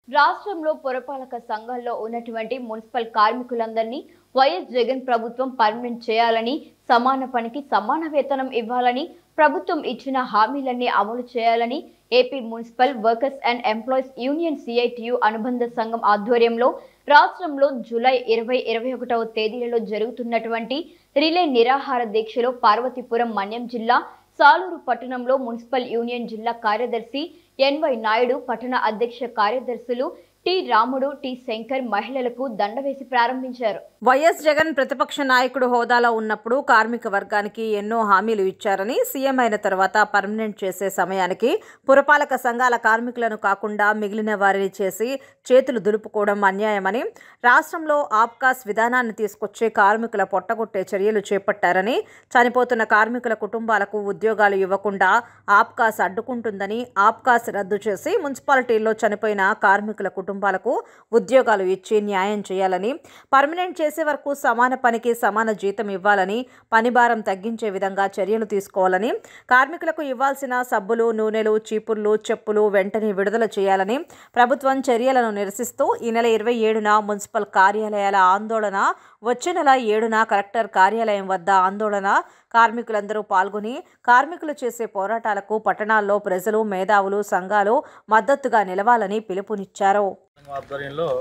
రాష్ట్రంలో పురపాలక సంఘాల్లో ఉన్నటువంటి మున్సిపల్ కార్మికులందరినీ వైఎస్ జగన్ ప్రభుత్వం పర్మనెంట్ చేయాలని సమాన పనికి సమాన వేతనం ఇవ్వాలని ప్రభుత్వం ఇచ్చిన హామీలన్నీ అమలు చేయాలని AP municipal workers and employees union CITU అనుబంధ సంఘం ఆధ్వర్యంలో రాష్ట్రంలో జూలై ఇరవై ఇరవై ఒకటవ తేదీలలో జరుగుతున్నటువంటి రిలే నిరాహార దీక్షలో పార్వతీపురం మన్యం జిల్లా సాలూరు పట్టణంలో మున్సిపల్ యూనియన్ జిల్లా కార్యదర్శి ఎన్వై నాయుడు పట్టణ అధ్యక్ష కార్యదర్శులు టి రాముడు టి శంకర్ మహిళలకు దండ వేసి ప్రారంభించారు వైఎస్ జగన్ ప్రతిపక్ష నాయకుడు హోదాలో ఉన్నప్పుడు కార్మిక వర్గానికి ఎన్నో హామీలు ఇచ్చారని సీఎం అయిన తర్వాత పర్మనెంట్ చేసే సమయానికి పురపాలక సంఘాల కార్మికులను కాకుండా మిగిలిన వారిని చేసి చేతులు దులుపుకోవడం అన్యాయమని రాష్ట్రంలో ఆప్కాస్ విధానాన్ని తీసుకొచ్చే కార్మికుల పొట్టగొట్టే చర్యలు చేపట్టారని చనిపోతున్న కార్మికుల కుటుంబాలకు ఉద్యోగాలు ఇవ్వకుండా ఆప్కాస్ అడ్డుకుంటుందని ఆప్కాస్ రద్దు చేసి మున్సిపాలిటీల్లో చనిపోయిన కార్మికుల కుటుంబాలకు ఉద్యోగాలు ఇచ్చి న్యాయం చేయాలని పర్మనెంట్ చేసే వరకు సమాన పనికి సమాన జీతం ఇవ్వాలని పని భారం తగ్గించే విధంగా చర్యలు తీసుకోవాలని కార్మికులకు ఇవ్వాల్సిన సబ్బులు నూనెలు చీపుర్లు చెప్పులు వెంటనే విడుదల చేయాలని ప్రభుత్వం చర్యలను నిరసిస్తూ ఈ నెల ఇరవై ఏడున మున్సిపల్ కార్యాలయాల ఆందోళన వచ్చే నెల ఏడున కలెక్టర్ కార్యాలయం వద్ద ఆందోళన కార్మికులందరూ పాల్గొని కార్మికులు చేసే పోరాటాలకు పట్టణాల్లో ప్రజలు మేధావులు సంఘాలు మద్దతుగా నిలవాలని పిలుపునిచ్చారు సంఘం ఆధ్వర్యంలో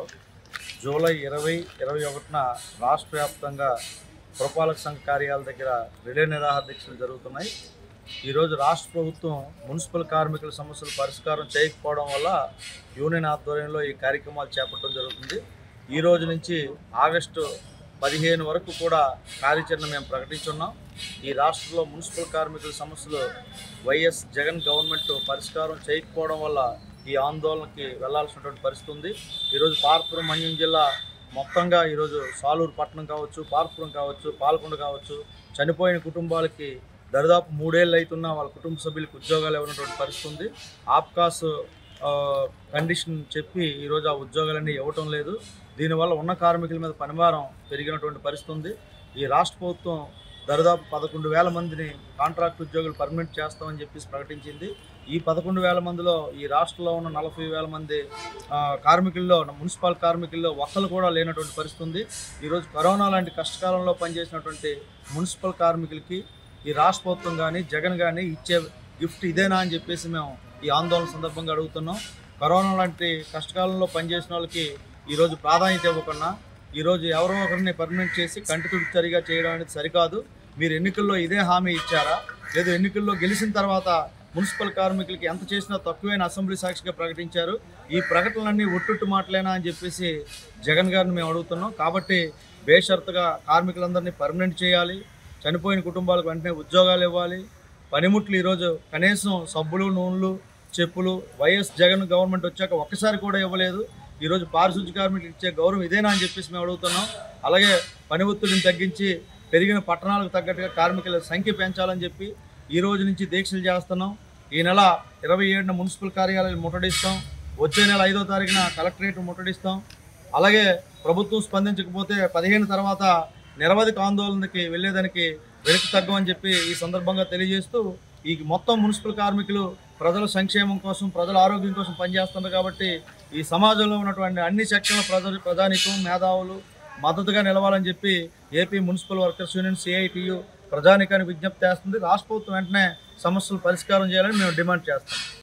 జూలై ఇరవై ఇరవై ఒకటిన రాష్ట్ర వ్యాప్తంగా పురపాలక సంఘ కార్యాలయ దగ్గర రిలే నిరాహార దీక్షలు జరుగుతున్నాయి ఈరోజు రాష్ట్ర ప్రభుత్వం మున్సిపల్ కార్మికుల సమస్యలు పరిష్కారం చేయకపోవడం వల్ల యూనియన్ ఆధ్వర్యంలో ఈ కార్యక్రమాలు చేపట్టడం జరుగుతుంది ఈ రోజు నుంచి ఆగస్టు పదిహేను వరకు కూడా కార్యాచరణ మేము ప్రకటించున్నాం ఈ రాష్ట్రంలో మున్సిపల్ కార్మికుల సమస్యలు వైఎస్ జగన్ గవర్నమెంట్ పరిష్కారం చేయకపోవడం వల్ల ఈ ఆందోళనకి వెళ్లాల్సినటువంటి పరిస్థితి ఉంది ఈరోజు పార్పురం మన్యం జిల్లా మొత్తంగా ఈరోజు సాలూరు పట్టణం కావచ్చు పార్పురం కావచ్చు పాలకొండ కావచ్చు చనిపోయిన కుటుంబాలకి దరిదాపు మూడేళ్ళు అవుతున్నా వాళ్ళ కుటుంబ సభ్యులకు ఉద్యోగాలు ఇవ్వనటువంటి పరిస్థితి ఉంది ఆప్కాస్ ఆ, కండిషన్ చెప్పి ఈరోజు ఆ ఉద్యోగాలన్నీ ఇవ్వటం లేదు దీనివల్ల ఉన్న కార్మికుల మీద పనిభారం పెరిగినటువంటి పరిస్థితి ఉంది ఈ రాష్ట్ర ప్రభుత్వం దరిదాపు పదకొండు వేల మందిని కాంట్రాక్ట్ ఉద్యోగులు పర్మనెంట్ చేస్తామని చెప్పేసి ప్రకటించింది ఈ పదకొండు వేల మందిలో ఈ రాష్ట్రంలో ఉన్న నలభై వేల మంది ఆ, కార్మికుల్లో మున్సిపల్ కార్మికుల్లో ఒక్కరు కూడా లేనటువంటి పరిస్థితి ఉంది ఈరోజు కరోనా లాంటి కష్టకాలంలో పనిచేసినటువంటి మున్సిపల్ కార్మికులకి ఈ రాష్ట్ర ప్రభుత్వం కానీ జగన్ కానీ ఇచ్చే గిఫ్ట్ ఇదేనా అని చెప్పేసి మేము ఈ ఆందోళన సందర్భంగా అడుగుతున్నాం కరోనా లాంటి కష్టకాలంలో పనిచేసిన వాళ్ళకి ఈరోజు ప్రాధాన్యత ఇవ్వకుండా ఈరోజు ఎవరో ఒకరిని పర్మనెంట్ చేసి కంటి తుడిచరిగా చేయడం అనేది సరికాదు మీరు ఎన్నికల్లో ఇదే హామీ ఇచ్చారా లేదు ఎన్నికల్లో గెలిచిన తర్వాత మున్సిపల్ కార్మికులకి ఎంత చేసినా తక్కువైన అసెంబ్లీ సాక్షిగా ప్రకటించారు ఈ ప్రకటనలన్నీ ఒట్టుట్టు మాటలేనా అని చెప్పేసి జగన్ గారిని మేము అడుగుతున్నాం కాబట్టి బేషరతుగా కార్మికులందరినీ పర్మనెంట్ చేయాలి చనిపోయిన కుటుంబాలకు వెంటనే ఉద్యోగాలు ఇవ్వాలి పనిముట్లు ఈరోజు కనీసం సబ్బులు నూనెలు చెప్పులు వైఎస్ జగన్ గవర్నమెంట్ వచ్చాక ఒక్కసారి కూడా ఇవ్వలేదు ఈరోజు పారిశుద్ధ్య కార్మికులకు ఇచ్చే గౌరవం ఇదేనా అని చెప్పేసి మేము అడుగుతున్నాం అలాగే పని ఒత్తిడిని తగ్గించి పెరిగిన పట్టణాలకు తగ్గట్టుగా కార్మికుల సంఖ్య పెంచాలని చెప్పి ఈ రోజు నుంచి దీక్షలు చేస్తున్నాం ఈ నెల ఇరవై ఏడున మున్సిపల్ కార్యాలయాలు ముట్టడిస్తాం వచ్చే నెల ఐదో తారీఖున కలెక్టరేట్ ముట్టడిస్తాం అలాగే ప్రభుత్వం స్పందించకపోతే పదిహేను తర్వాత నిరవధిక ఆందోళనకి వెళ్ళేదానికి వెనక్కి తగ్గమని చెప్పి ఈ సందర్భంగా తెలియజేస్తూ ఈ మొత్తం మున్సిపల్ కార్మికులు ప్రజల సంక్షేమం కోసం ప్రజల ఆరోగ్యం కోసం పనిచేస్తున్నారు కాబట్టి ఈ సమాజంలో ఉన్నటువంటి అన్ని సెక్షన్ల ప్రజలు ప్రజానికం మేధావులు మద్దతుగా నిలవాలని చెప్పి AP municipal workers union CITU ప్రజానికానికి విజ్ఞప్తి చేస్తుంది రాష్ట్ర ప్రభుత్వం వెంటనే సమస్యలు పరిష్కారం చేయాలని మేము డిమాండ్ చేస్తాం